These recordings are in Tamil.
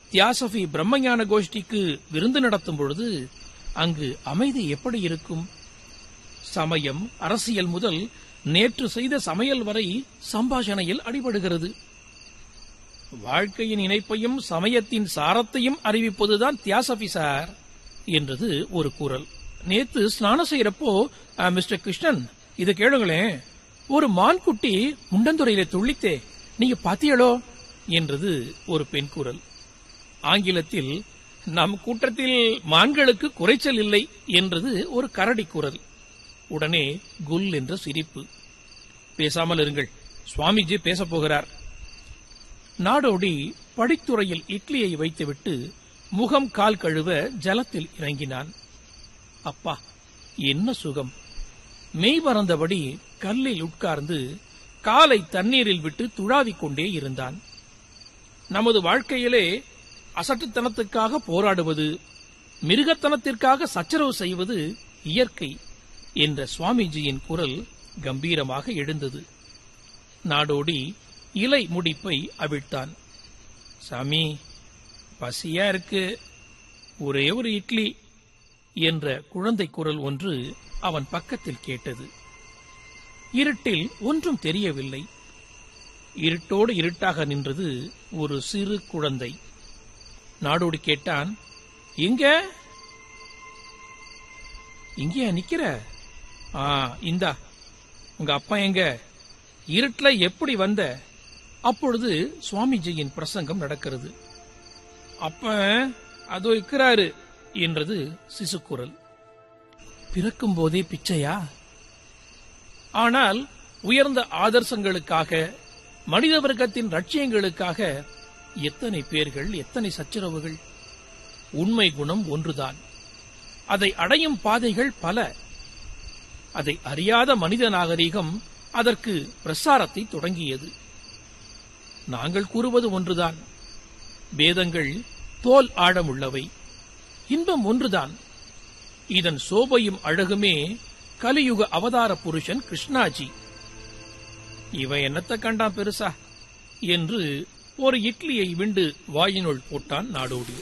தியாசபி பிரம்மஞான கோஷ்டிக்கு விருந்து நடத்தும் பொழுது அங்கு அமைதி எப்படி இருக்கும் சமயம் அரசியல் முதல் நேற்று செய்த சமையல் வரை சம்பாஷணையில் அடிபடுகிறது வாழ்க்கையின் இணைப்பையும் சமயத்தின் சாரத்தையும் அறிவிப்பதுதான் தியாசபி சார் என்றது ஒரு குரல் நேத்து ஸ்நானம் செய்யறப்போ "ஆ, மிஸ்டர் கிருஷ்ணன் இத கேளுங்களேன் ஒரு மான்குட்டி முண்டந்துறையில துள்ளித்தே நீங்க பாத்தியளோ என்றது ஒரு பெண் குரல் ஆங்கிலத்தில் நம் கூட்டத்தில் மான்களுக்கு குறைச்சல் இல்லை என்றது ஒரு கரடி குரல் உடனே குல் என்ற சிரிப்பு பேசாமல் இருங்கள் சுவாமிஜி பேசப் போகிறார் நாடோடி படித்துறையில் இட்லியை வைத்துவிட்டு முகம் கால் கழுவ ஜலத்தில் இறங்கினான் அப்பா என்ன சுகம் மெய் மறந்தபடி கல்லில் உட்கார்ந்து காலை தண்ணீரில் விட்டு துழாவிக் கொண்டே இருந்தான் நமது வாழ்க்கையிலே அசட்டுத்தனத்துக்காக போராடுவது மிருகத்தனத்திற்காக சச்சரவு செய்வது இயற்கை என்ற சுவாமிஜியின் குரல் கம்பீரமாக எழுந்தது நாடோடி இலை முடிப்பை அவிழ்த்தான் சாமி பசியா இருக்கு ஒரே ஒரு இட்லி என்ற குழந்தை குரல் ஒன்று அவன் பக்கத்தில் கேட்டது இருட்டில் ஒன்றும் தெரியவில்லை இருட்டோடு இருட்டாக நின்றது ஒரு சிறு குழந்தை நாடோடி கேட்டான் எங்க இங்கேயா நிக்கிற ஆ இந்தா உங்க அப்பா எங்க இருட்டுல எப்படி வந்த அப்பொழுது சுவாமிஜியின் பிரசங்கம் நடக்கிறது அப்ப அதோ இருக்கிறாரு என்றது சிசுக்குரல் பிறக்கும் போதே பிச்சையா ஆனால் உயர்ந்த ஆதர்சங்களுக்காக மனித வர்க்கத்தின் லட்சியங்களுக்காக எத்தனை பேர்கள் எத்தனை சச்சரவுகள் உண்மை குணம் ஒன்றுதான் அதை அடையும் பாதைகள் பல அதை அறியாத மனித நாகரீகம் அதற்கு பிரசாரத்தை தொடங்கியது நாங்கள் கூறுவது ஒன்றுதான் வேதங்கள் தோல் ஆழமுள்ளவை இன்பம் ஒன்றுதான் இதன் சோபையும் அழகுமே கலியுக அவதார புருஷன் கிருஷ்ணாஜி இவன் என்னத்த கண்டான் பெருசா என்று ஒரு இட்லியை விண்டு வாயினுள் போட்டான் நாடோடி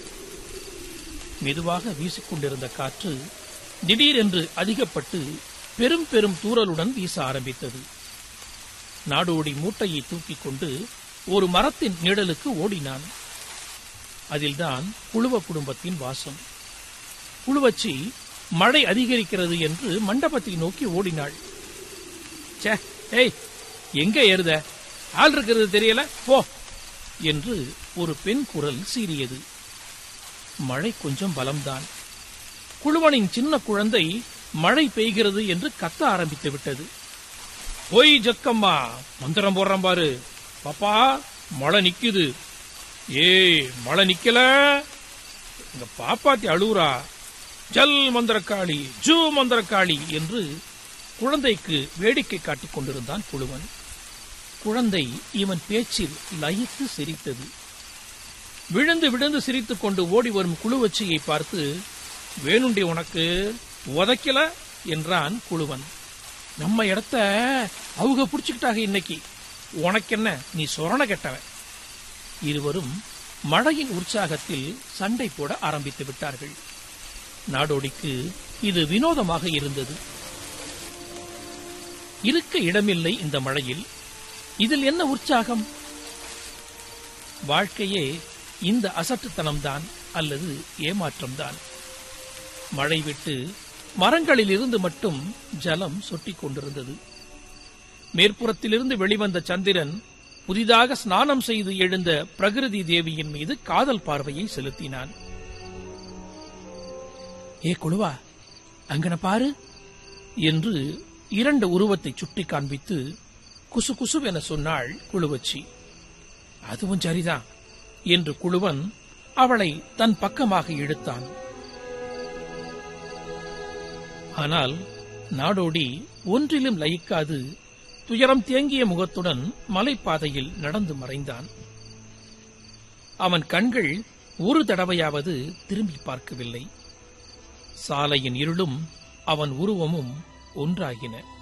மெதுவாக வீசிக்கொண்டிருந்த காற்று திடீரென்று அதிகப்பட்டு பெரும் பெரும் தூறலுடன் வீச ஆரம்பித்தது நாடோடி மூட்டையை தூக்கிக் கொண்டு ஒரு மரத்தின் நிழலுக்கு ஓடினான் அதில்தான் புழுவ குடும்பத்தின் வாசம் புழுவச்சி மழை அதிகரிக்கிறது என்று மண்டபத்தை நோக்கி ஓடினாள் ச்சே ஏய் எங்க ஏறுத ஆள் இருக்கிறது தெரியல போ என்று ஒரு பெண் குரல் சீறியது மழை கொஞ்சம் பலம்தான் குழுவனின் சின்ன குழந்தை மழை பெய்கிறது என்று கத்த ஆரம்பித்து விட்டது போய் ஜக்கம்மா மந்திரம் போடுறான் பாரு பாப்பா மழை நிக்குது ஏய் மழை நிக்கல இந்த பாப்பாத்தி அழுவுறா ஜல் மந்திரக்காளி ஜூ மந்திரக்காளி என்று குழந்தைக்கு வேடிக்கை காட்டிக் கொண்டிருந்தான் குழுவன் குழந்தை இவன் பேச்சில் லயித்து சிரித்தது விழுந்து விழுந்து சிரித்துக் கொண்டு ஓடி வரும் குழுவச்சியை பார்த்து வேணுண்டி உனக்கு உதைக்கல என்றான் குழுவன் நம்ம இடத்த அவங்க புடிச்சுக்கிட்டாங்க இன்னைக்கு உனக்கென்ன நீ சொரண கெட்டவன் இருவரும் மழையின் உற்சாகத்தில் சண்டை போட ஆரம்பித்து விட்டார்கள் நாடோடிக்கு இது வினோதமாக இருந்தது இருக்க இடமில்லை இந்த மழையில் இதில் என்ன உற்சாகம் வாழ்க்கையே இந்த அசட்டுத்தனம்தான் அல்லது ஏமாற்றம்தான் மழை விட்டு மரங்களில் இருந்து மட்டும் ஜலம் சொட்டிக் கொண்டிருந்தது மேற்புறத்திலிருந்து வெளிவந்த சந்திரன் புதிதாக ஸ்நானம் செய்து எழுந்த பிரகிருதி தேவியின் மீது காதல் பார்வையை செலுத்தினான் ஏ குழுவா அங்கன பாரு என்று இரண்டு உருவத்தை சுட்டி காண்பித்து குசு குசுவென சொன்னாள் குழுவச்சி அதுவும் சரிதான் என்று குழுவன் அவளை தன் பக்கமாக இழுத்தான் ஆனால் நாடோடி ஒன்றிலும் லயிக்காது துயரம் தேங்கிய முகத்துடன் மலைப்பாதையில் நடந்து மறைந்தான் அவன் கண்கள் ஒரு தடவையாவது திரும்பி பார்க்கவில்லை சாலையின் இருளும் அவன் உருவமும் ஒன்றாகின